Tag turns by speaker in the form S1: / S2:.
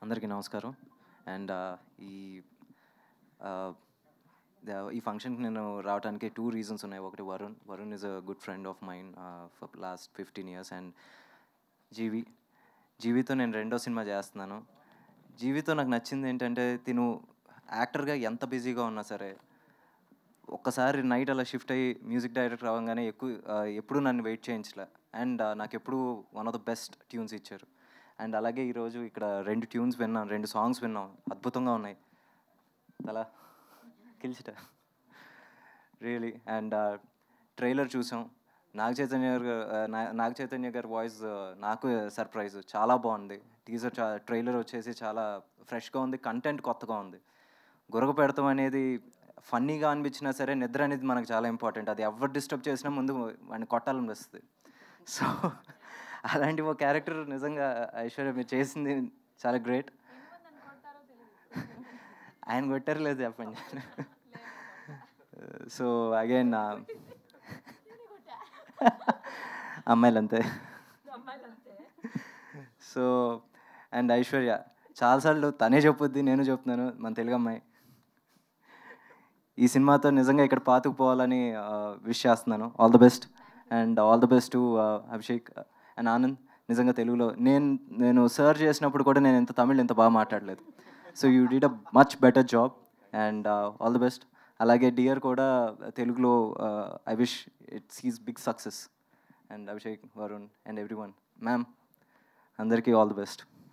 S1: అందరికీ నమస్కారం అండ్ ఈ uh, the- ఈ ఫంక్షన్కి నేను రావడానికి టూ రీజన్స్ ఉన్నాయి ఒకటి Varun Varun is a good friend of mind for last fifteen years and GV జీవితో నేను రెండో సినిమా చేస్తున్నాను జీవితో నాకు నచ్చింది ఏంటంటే తిను యాక్టర్గా ఎంత బిజీగా ఉన్నా సరే ఒక్కసారి నైట్ అలా షిఫ్ట్ అయ్యి మ్యూజిక్ డైరెక్టర్ అవ్వగానే ఎక్కువ ఎప్పుడు నన్ను వెయిట్ చేయించలే అండ్ నాకు ఎప్పుడు one of the best tunes ఇచ్చారు అండ్ అలాగే ఈరోజు ఇక్కడ రెండు ట్యూన్స్ విన్నాం రెండు సాంగ్స్ విన్నాం అద్భుతంగా ఉన్నాయి అలా కిల్చిట రియలీ అండ్ ట్రైలర్ చూసాం నాగ చైతన్య గారు నా- నాగ చైతన్య గారి వాయిస్ నాకు సర్ప్రైజ్ చాలా బాగుంది టీజర్ చా ట్రైలర్ వచ్చేసి చాలా ఫ్రెష్గా ఉంది కంటెంట్ కొత్తగా ఉంది గురక పెడతాం అనేది ఫన్నీగా అనిపించినా సరే నిద్ర అనేది మనకు చాలా ఇంపార్టెంట్ అది ఎవరు డిస్టర్బ్ చేసినా ముందు వాడిని కొట్టాలనిపిస్తుంది సో అలాంటి ఒక క్యారెక్టర్ నిజంగా ఐశ్వర్య మీరు చేసింది చాలా గ్రేట్ ఆయన కొట్టారు లేదు చెప్పండి సో అగైన్ అమ్మాయిలు అంతే సో అండ్ ఐశ్వర్య చాలాసార్లు తనే చెప్పుద్ది నేను చెప్తున్నాను మన తెలుగు అమ్మాయి ఈ సినిమాతో నిజంగా ఇక్కడ పాతుకుపోవాలని విష్ చేస్తున్నాను all the best and all the best to Abhishek and Anand నిజంగా తెలుగులో నేను నేను సర్చ్ చేసినప్పుడు కూడా నేను ఎంత తమిళ్ ఎంత బాగా మాట్లాడలేదు so you did a much better job and all the best అలాగే డియర్ కూడా తెలుగులో I wish it's his big success and Abhishek Varun and everyone ma'am అందరికీ ఆల్ ది బెస్ట్